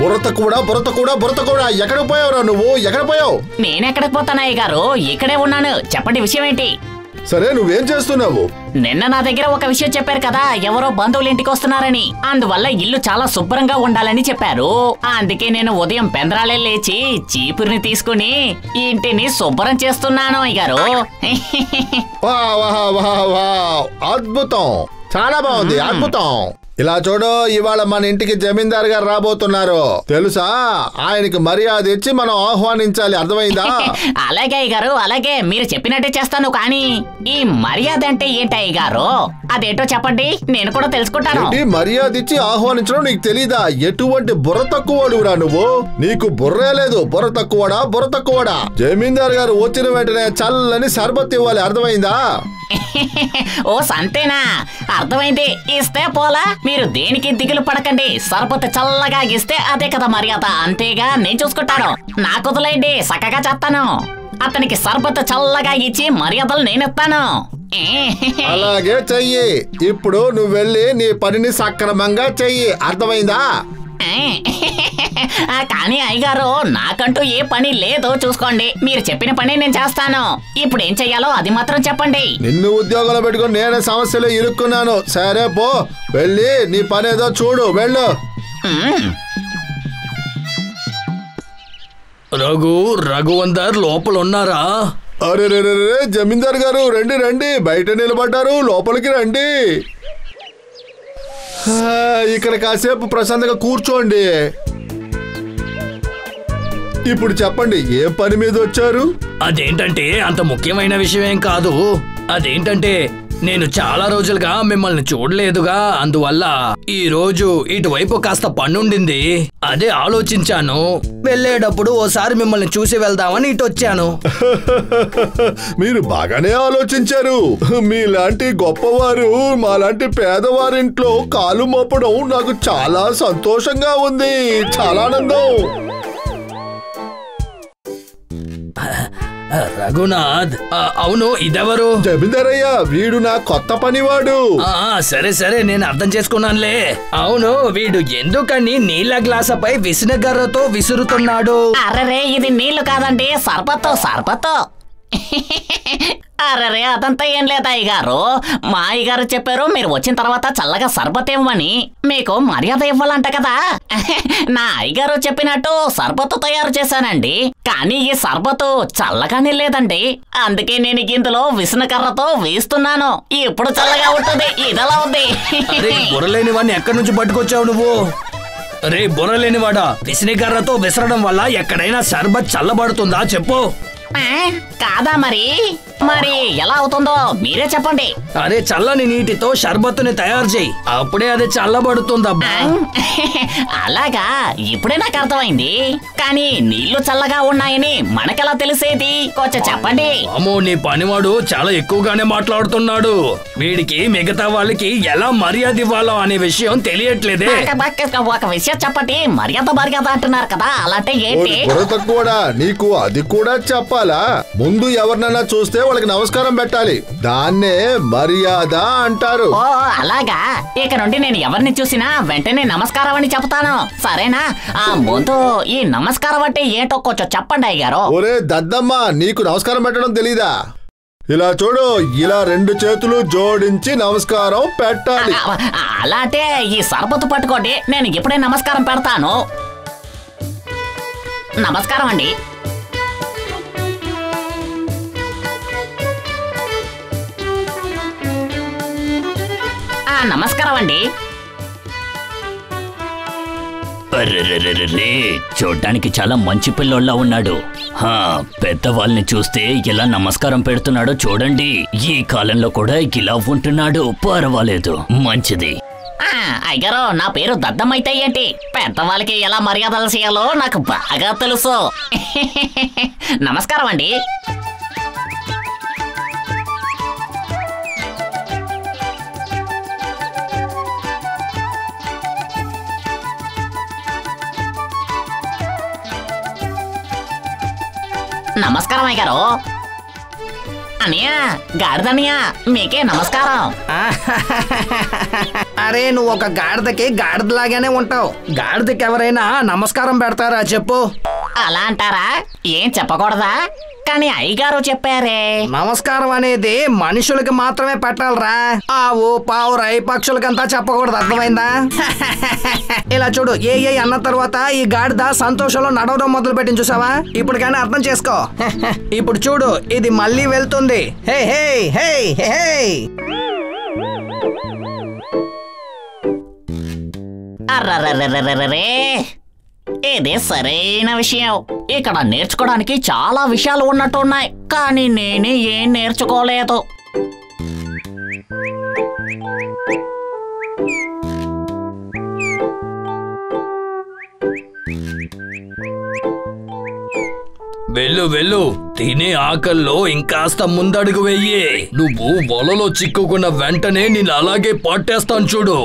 బుర్రత కూడా బుర్రత కూడా బుర్రత కూడా ఎక్కడికి పోయావురా నువ్వు ఎక్కడ పోయావు నేనెక్కడికి పోతాను అయ్య గారు ఇక్కడే ఉన్నాను చెప్పండి విషయం ఏంటి సరే నువ్వేం చేస్తున్నావు నిన్న నా దగ్గర ఒక విషయం చెప్పారు కదా ఎవరో బంధువులు ఇంటికి వస్తున్నారని అందువల్ల ఇల్లు చాలా శుభ్రంగా ఉండాలని చెప్పారు అందుకే నేను ఉదయం పెందరాలే లేచి చీపురిని తీసుకుని ఇంటిని శుభ్రం చేస్తున్నాను అయ్యగారు వా వా వా వా అద్భుతం చాలా బాగుంది అద్భుతం ఇలా చూడు ఇవాళ మన ఇంటికి జమీందార్ గారు రాబోతున్నారు తెలుసా ఆయనకి మర్యాద ఇచ్చి మనం ఆహ్వానించాలి అర్థమైందా అలాగే అయ్యగారు అలాగే మీరు చెప్పినట్టే చేస్తాను కానీ ఈ మర్యాద అంటే ఏంటి అయ్యగారు అదేంటో చెప్పండి నేను కూడా తెలుసుకుంటాను ఏంటి మర్యాద ఇచ్చి ఆహ్వానించడం నీకు తెలీదా ఎటువంటి బుర్ర తక్కువడురా నువ్వు నీకు బుర్రే లేదు బుర్ర తక్కువడా బుర్ర తక్కువడా జమీందార్ గారు వచ్చిన వెంటనే చల్లని సర్బత్ ఇవ్వాలి అర్థమైందా ఓ సంతేనా అర్థమైంది ఇస్తే పోలా మీరు దేనికి దిగులు పడకండి సరపతి చల్లగా ఇస్తే అదే కదా మర్యాద అంతేగా నేను చూసుకుంటాను నాకు వదిలేయండి చక్కగా చేస్తాను అతనికి సర్బత్ చల్లగా ఇచ్చి మర్యాదలు నేనిస్తాను అలాగే చెయ్యి ఇప్పుడు నువ్వు వెళ్ళి నీ పనిని సక్రమంగా చెయ్యి అర్థమైందా ఆ, కానీ అయ్యగారు నాకంటూ ఏ పని లేదో చూసుకోండి మీరు చెప్పిన పని నేను చేస్తాను ఇప్పుడు ఏం చెయ్యాలో అది మాత్రం చెప్పండి నిన్ను ఉద్యోగంలో పెట్టుకుని నేనే సమస్యలో ఇరుక్కున్నాను సరే పో వెళ్ళి నీ పని ఏదో చూడు వెళ్ళు మ్మ్. రఘు రఘువందర్ లోపల ఉన్నారా అరే రే రే రే, జమీందార్ గారు రండి రండి బయట నిలబడ్డారు లోపలికి రండి ఆ, ఇక్కడ కాసేపు ప్రశాంతంగా కూర్చోండి ఇప్పుడు చెప్పండి ఏ పని మీద వచ్చారు అదేంటంటే అంత ముఖ్యమైన విషయం ఏం కాదు అదేంటంటే నేను చాలా రోజులుగా మిమ్మల్ని చూడలేదుగా అందువల్ల ఈ రోజు ఇటువైపు కాస్త పనుండింది అదే ఆలోచించాను వెళ్ళేటప్పుడు ఓసారి మిమ్మల్ని చూసి వెళ్దామని ఇటు వచ్చాను మీరు బాగానే ఆలోచించారు మీలాంటి గొప్పవారు మాలాంటి పేదవారింట్లో కాలు మోపడం నాకు చాలా సంతోషంగా ఉంది చాలా ఆనందం రఘునాథ్ ఆ, అవును ఇదెవరు జమీందారయ్య వీడు నా కొత్త పనివాడు ఆ సరే సరే నేను అర్థం చేసుకున్నానులే అవును వీడు ఎందుకని నీళ్ళ గ్లాసపై విసినగర్రతో విసురుతున్నాడు అరరే ఇది నీళ్లు కాదండి సర్బత్తు సర్బత్తు అరరే అదంతా ఏం లేదు అయ్యగారు మా అయ్యగారు చెప్పారు మీరు వచ్చిన తర్వాత చల్లగా సర్బత్ ఇవ్వమని మీకు మర్యాద ఇవ్వాలంట కదా నా అయ్యగారు చెప్పినట్టు సర్బత్తు తయారు చేశానండి కానీ ఈ సర్బతు చల్లగానే లేదండి అందుకే నేను ఇందులో విసనకర్రతో వేస్తున్నాను ఇప్పుడు చల్లగా ఉంటుంది ఇదలా ఉంది అరే బుర్రలేని వాడిని ఎక్కడి నుంచి పట్టుకొచ్చావు నువ్వు రే బుర్రలేనివాడా విసినికర్రతో విసరడం వల్ల ఎక్కడైనా షర్బత్ చల్లబడుతుందా చెప్పు ఆ, కాదా మరి మరి ఎలా అవుతుందో మీరే చెప్పండి అరే చల్లని నీటితో షర్బత్తుని తయారు చేయి అప్పుడే అది చల్లబడుతుందబ్బా అలాగా ఇప్పుడే నాకు అర్థమైంది కానీ నీళ్లు చల్లగా ఉన్నాయని మనకెలా తెలిసేది కొంచెం చెప్పండి అమ్మో నీ పనివాడు చాలా ఎక్కువగానే మాట్లాడుతున్నాడు వీడికి మిగతా వాళ్ళకి ఎలా మర్యాద ఇవ్వాలో అనే విషయం తెలియట్లేదే ఒక- ఒక- ఒక విషయం చెప్పండి మర్యాద మర్యాద అంటున్నారు కదా అలాంటి ఏంటి ఓరి బుర్ర తక్కువడా నీకు అది కూడా చెప్పాలా ముందు ఎవరినైనా చూస్తే వాళ్ళకి నమస్కారం పెట్టాలి దాన్నే మర్యాద అంటారు ఓ అలాగా ఇక నుండి నేను ఎవరిని చూసినా వెంటనే నమస్కారం అని చెప్తాను సరేనా ఆ ముందు ఈ నమస్కారం అంటే ఏంటో కొంచెం చెప్పండి అయ్యారు ఒరే దద్దమ్మ నీకు నమస్కారం పెట్టడం తెలీదా ఇలా చూడు ఇలా రెండు చేతులు జోడించి నమస్కారం పెట్టాలి అలా అంటే ఈ సర్బతు పట్టుకోండి నేను ఇప్పుడే నమస్కారం పెడతాను నమస్కారం అండి ఆ, నమస్కారం అండి అర్రెర్రెర్రెర్రే, చూడ్డానికి చాలా మంచి పిల్లోళ్ళ ఉన్నాడు హా పెద్దవాళ్ళని చూస్తే ఇలా నమస్కారం పెడుతున్నాడో చూడండి ఈ కాలంలో కూడా ఇలా ఉంటున్నాడు పర్వాలేదు మంచిది ఆ, అయ్యగారు నా పేరు దద్దమైతే ఏంటి పెద్దవాళ్ళకి ఎలా మర్యాదలు చేయాలో నాకు బాగా తెలుసు నమస్కారం అండి నమస్కారం అయ్యగారు అనియా గాడిదనియా మీకే నమస్కారం అరే నువ్వు ఒక గాడిదకి గాడిదలాగానే ఉంటావు గాడిదకి ఎవరైనా నమస్కారం పెడతారా చెప్పు అలా అంటారా ఏం చెప్పకూడదా కానీ అయ్యగారు చెప్పారే నమస్కారం అనేది మనుషులకి మాత్రమే పెట్టాలరా ఆవు పావురై పక్షులకంతా చెప్పకూడదు అర్థమైందా ఇలా చూడు ఏ ఏ అన్న తర్వాత ఈ గాడిద సంతోషంలో నడవడం మొదలు పెట్టింది చూసావా ఇప్పుడు కానీ అర్థం చేసుకో ఇప్పుడు చూడు ఇది మళ్ళీ వెళ్తుంది హే హే హే హే హే అర్రర్రర్రర్రర్రే ఇది సరైన విషయం ఇక్కడ నేర్చుకోవడానికి చాలా విషయాలు ఉన్నట్టు ఉన్నాయి కానీ నేనే ఏం నేర్చుకోలేదు వెళ్ళు వెళ్ళు తినే ఆకల్లో ఇంకాస్త ముందడుగు వెయ్యి నువ్వు వలలో చిక్కుకున్న వెంటనే నేను అలాగే పట్టేస్తాను చూడు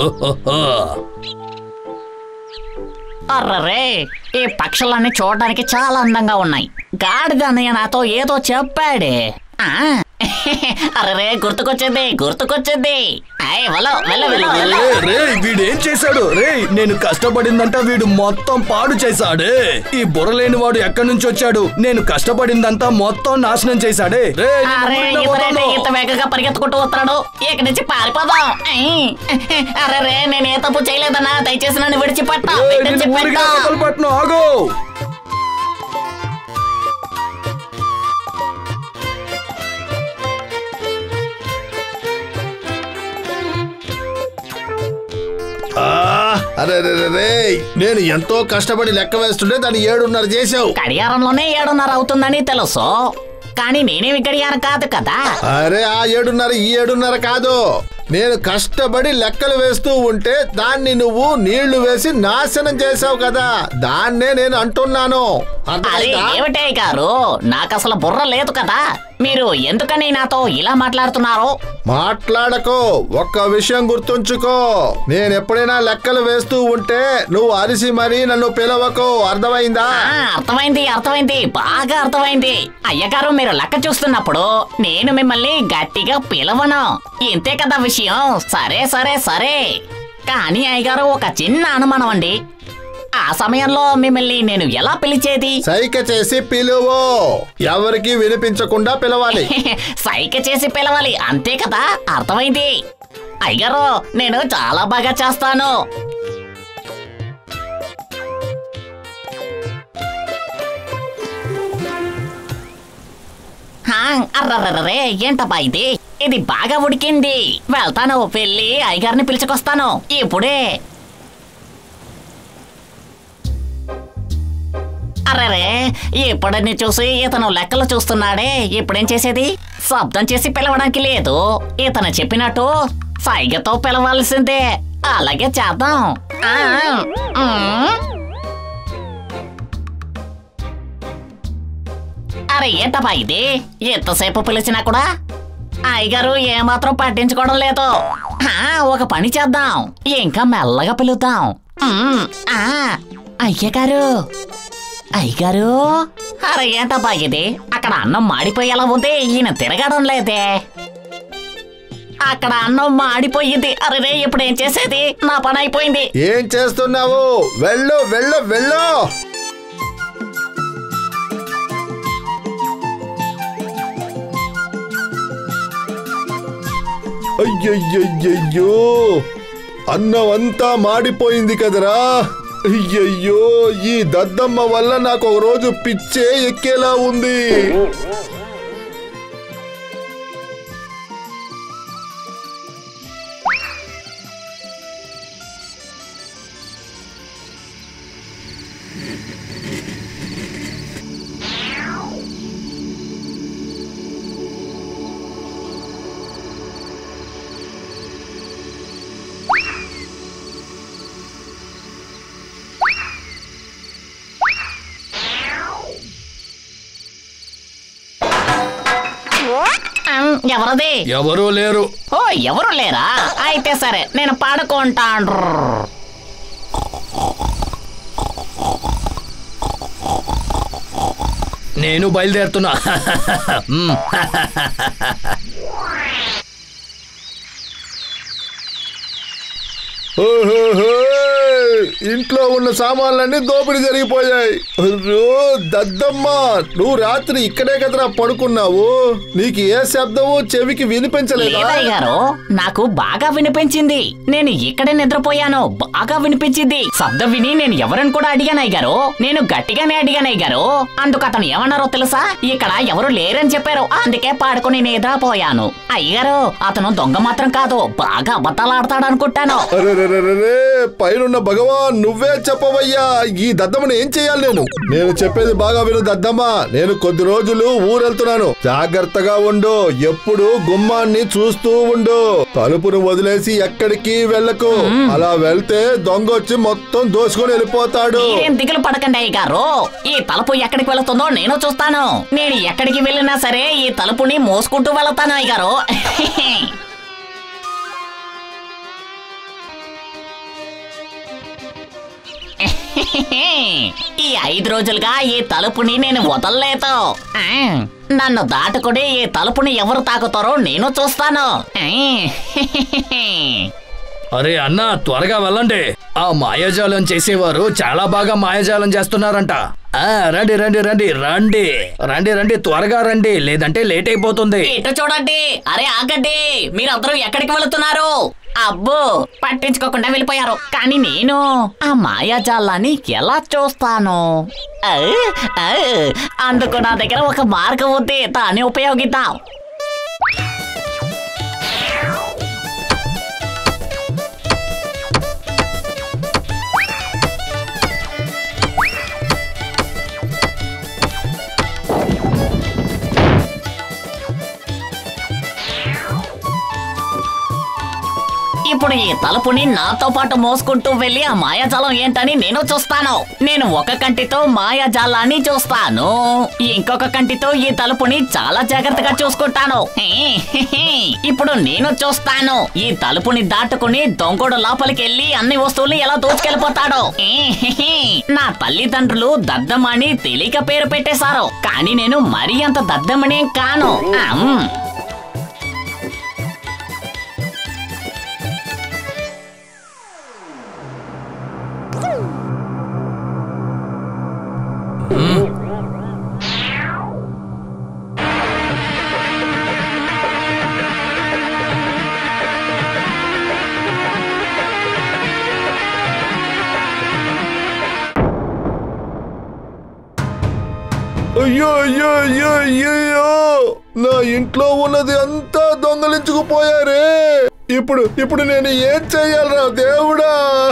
అర్రరే ఈ పక్షులన్నీ చూడడానికి చాలా అందంగా ఉన్నాయి గాడిద అన్నయ్య నాతో ఏదో చెప్పాడే ఆ, అర్రరే గుర్తుకొచ్చింది గుర్తుకొచ్చింది అయ్ వెళ్ళు వెళ్ళు వెళ్ళు వెళ్ళు రే వీడేం చేశాడు రే నేను కష్టపడిందంతా వీడు మొత్తం పాడు చేశాడే ఈ బుర్రలేని వాడు ఎక్కడి నుంచి వచ్చాడు నేను కష్టపడిందంతా మొత్తం నాశనం చేశాడే రే నిన్ను అరే ఊరిలో ఇతరేంటి వదలను. ఇంత వేగంగా పరిగెత్తుకుంటూ వస్తున్నాడు ఇక్కడి నుంచి పారిపోదాం అరే రే నేను ఏ తప్పు చేయలేదన్నా దయచేసి నన్ను విడిచిపెట్టా రేయ్, నిన్ను ఊరికే వదలపట్ను, ఆగు ఆ, అరే రే రే, రే నేను ఎంతో కష్టపడి లెక్క వేస్తుంటే దాన్ని ఏడున్నర చేసావు గడియారంలోనే ఏడున్నర అవుతుందని తెలుసు కానీ నేనేమి గడియారం కాదు కదా అరే ఆ ఏడున్నర ఈ ఏడున్నర కాదు నేను కష్టపడి లెక్కలు వేస్తూ ఉంటే దాన్ని నువ్వు నీళ్లు వేసి నాశనం చేసావు కదా దాన్నే నేను అంటున్నాను అరే అర్థమైందా? ఏమిటే గారు నాకు అసలు బుర్ర లేదు కదా మీరు ఎందుకని నాతో ఇలా మాట్లాడుతున్నారు మాట్లాడకో ఒక్క విషయం గుర్తుంచుకో నేను ఎప్పుడైనా లెక్కలు వేస్తూ ఉంటే నువ్వు అరిసి మరీ నన్ను పిలవకు అర్థమైందా ఆ, అర్థమైంది అర్థమైంది బాగా అర్థమైంది అయ్యగారు మీరు లెక్క చూస్తున్నప్పుడు నేను మిమ్మల్ని గట్టిగా పిలవను ఇంతే కదా విషయం సరే సరే సరే కానీ అయ్యగారు ఒక చిన్న అనుమానం అండి ఆ సమయంలో మిమ్మల్ని నేను ఎలా పిలిచేది సైక చేసి పిలువు ఎవరికి వినిపించకుండా పిలవాలి సైక చేసి పిలవాలి అంతే కదా అర్థమైంది అయ్యగారు నేను చాలా బాగా చేస్తాను హా, అర్రర్రర్రే ఏంటబ్బా ఇది ఇది బాగా ఉడికింది వెళ్తాను వెళ్ళి అయ్యగారిని పిలుచుకొస్తాను ఇప్పుడే అరేరే ఇప్పుడని చూసి ఇతను లెక్కలు చూస్తున్నాడే ఇప్పుడేం చేసేది శబ్దం చేసి పిలవడానికి లేదు ఇతను చెప్పినట్టు సైగతో పిలవాల్సిందే అలాగే చేద్దాం ఆ, ఉమ్. అరే ఏంటబ్బా ఇది ఎంతసేపు పిలిచినా కూడా అయ్యగారు ఏమాత్రం పట్టించుకోవడం లేదు ఆ, ఒక పని చేద్దాం ఇంకా మెల్లగా పిలుద్దాం ఉమ్, ఆ, అయ్యగారు అయ్యగారు అరే ఏంటబ్బా ఇది అక్కడ అన్నం మాడిపోయేలా ఉంది ఈయన తిరగడం లేదే అక్కడ అన్నం మాడిపోయింది అరే రే ఇప్పుడు ఏం చేసేది నా పని అయిపోయింది ఏం చేస్తున్నావు వెళ్ళు వెళ్ళు వెళ్ళు అయ్యయ్యయ్యయ్యో అన్నం అంతా మాడిపోయింది కదరా అయ్యయ్యో ఈ దద్దమ్మ వల్ల నాకు ఒక రోజు పిచ్చే ఎక్కేలా ఉంది ఉమ్, ఎవరది ఎవరూ లేరు ఓ ఎవరు లేరా అయితే సరే నేను పాడుకుంటాను నేను బయలుదేరుతున్నా మ్మ్. ఓహోహో! ఇంట్లో ఉన్న సామాన్లన్నీ దోపిడీ జరిగిపోయాయి అయ్యో, దద్దమ్మ నువ్వు రాత్రి ఇక్కడే కదరా పడుకున్నావు నీకు ఏ శబ్దము చెవికి వినిపించలేదా లేదయ్య గారు నాకు బాగా వినిపించింది నేను ఇక్కడే నిద్రపోయాను బాగా వినిపించింది శబ్దం విని నేను ఎవరని కూడా అడిగాను అయ్యారు నేను గట్టిగానే అడిగాను అయ్యారు అందుకు అతను ఏమన్నారో తెలుసా ఇక్కడ ఎవరు లేరని చెప్పారు అందుకే పాడుకుని నిద్రపోయాను అయ్యగారు అతను దొంగ మాత్రం కాదు బాగా అబద్ధాలు ఆడతాడు అనుకుంటాను అరెరెరెరెరే, పైనున్న భగవాన్ నువ్వే చెప్పవయ్యా ఈ దద్దమ్మని ఏం చేయాలి నేను నేను చెప్పేది బాగా విను దద్దమ్మ నేను కొద్ది రోజులు ఊరెళ్తున్నాను జాగ్రత్తగా ఉండు ఎప్పుడు గుమ్మాన్ని చూస్తూ ఉండు తలుపును వదిలేసి ఎక్కడికి వెళ్ళకు అలా వెళ్తే దొంగ వచ్చి మొత్తం దోసుకొని వెళ్ళిపోతాడు మీరేం దిగులు పడకండి అయ్య గారు ఈ తలుపు ఎక్కడికి వెళుతుందో నేను చూస్తాను నేను ఎక్కడికి వెళ్ళినా సరే ఈ తలుపుని మోసుకుంటూ వెళతాను అయ్య గారు ఈ ఐదు రోజులుగా ఈ తలుపుని నేను వదలలేదు ఆ, నన్ను దాటుకుని ఈ తలుపుని ఎవరు తాకుతారో నేను చూస్తాను ఆ, అరే అన్న త్వరగా వెళ్ళండి ఆ మాయాజాలం చేసేవారు చాలా బాగా మాయాజాలం చేస్తున్నారంట ఆ రండి రండి రండి రండి రండి రండి త్వరగా రండి లేదంటే లేట్ అయిపోతుంది ఇటు చూడండి అరే ఆగండి మీరందరూ ఎక్కడికి వెళుతున్నారు అబ్బో పట్టించుకోకుండా వెళ్ళిపోయారు కానీ నేను ఆ మాయాజాలాన్ని ఎలా చూస్తాను ఆ, ఆ, అందుకు నా దగ్గర ఒక మార్గం ఉంది దాన్ని ఉపయోగిద్దాం ఇప్పుడు ఈ తలుపుని నాతో పాటు మోసుకుంటూ వెళ్ళి ఆ మాయాజాలం ఏంటని నేను చూస్తాను నేను ఒక కంటితో మాయాజాలాన్ని చూస్తాను ఇంకొక కంటితో ఈ తలుపుని చాలా జాగ్రత్తగా చూసుకుంటాను హే, హే, హే. ఇప్పుడు నేను చూస్తాను ఈ తలుపుని దాటుకుని దొంగడు లోపలికి వెళ్ళి అన్ని వస్తువులు ఎలా దోచుకెళ్ళిపోతాడో హే, హే, హే. నా తల్లిదండ్రులు దద్దమ్మని తెలియక పేరు పెట్టేశారు కానీ నేను మరీ అంత దద్దమ్మనేం కాను ఆమ్. అయ్యో అయ్యో అయ్యో అయ్యో నా ఇంట్లో ఉన్నది అంతా దొంగలించుకుపోయారే ఇప్పుడు ఇప్పుడు నేను ఏం చెయ్యాలరా దేవుడా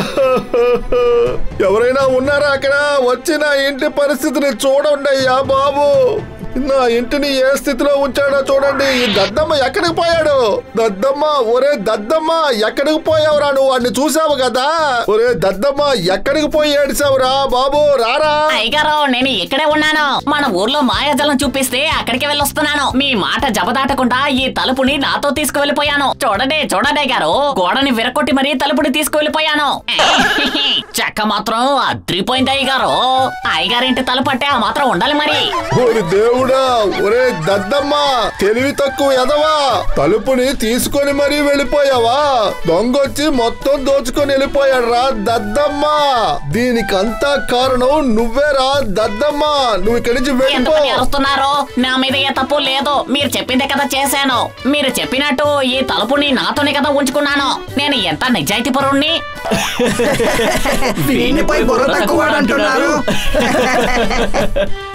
ఎవరైనా ఉన్నారా అక్కడ వచ్చి నా ఇంటి పరిస్థితిని చూడండి అయ్యా బాబు నా ఇంటిని ఏ స్థితిలో ఉంచాడో చూడండి ఈ దద్దమ్మ ఎక్కడికి పోయాడు దద్దమ్మ ఒరే దద్దమ్మ ఎక్కడికి పోయావురా నువ్వు వాడిని చూసావు కదా ఒరే దద్దమ్మ ఎక్కడికి పోయి ఏడిసావురా బాబు రారా అయ్యగారు నేను ఇక్కడే ఉన్నాను మన ఊర్లో మాయాజలం చూపిస్తే అక్కడికి వెళ్ళొస్తున్నాను మీ మాట జబదాటకుండా ఈ తలుపుని నాతో తీసుకువెళ్ళిపోయాను చూడండి చూడండి గారు గోడని విరకొట్టి మరీ తలుపుని తీసుకువెళ్ళిపోయాను చెక్క మాత్రం అద్రిపోయింది అయ్యగారు అయ్యగారింటి తలుపు అంటే ఆ మాత్రం ఉండాలి మరి ఓరి దేవుడా ఒరే దద్దమ్మ తెలివి తక్కువ ఎదవా తలుపుని తీసుకొని మరీ వెళ్ళిపోయావా దొంగొచ్చి మొత్తం దోచుకొని వెళ్ళిపోయాడు రా దద్దమ్మ దీనికంతా కారణం నువ్వేరా దద్దమ్మ నువ్వు ఇక్కడి నుంచి వెళ్ళిపో ఎందుకని అరుస్తున్నారు నా మీద ఏ తప్పు లేదు మీరు చెప్పిందే కదా చేశాను మీరు చెప్పినట్టు ఈ తలుపుని నాతోనే కదా ఉంచుకున్నాను నేను ఎంత నిజాయితీ పరుణ్ణి దీనిపై బుర్ర తక్కువ అంటున్నారు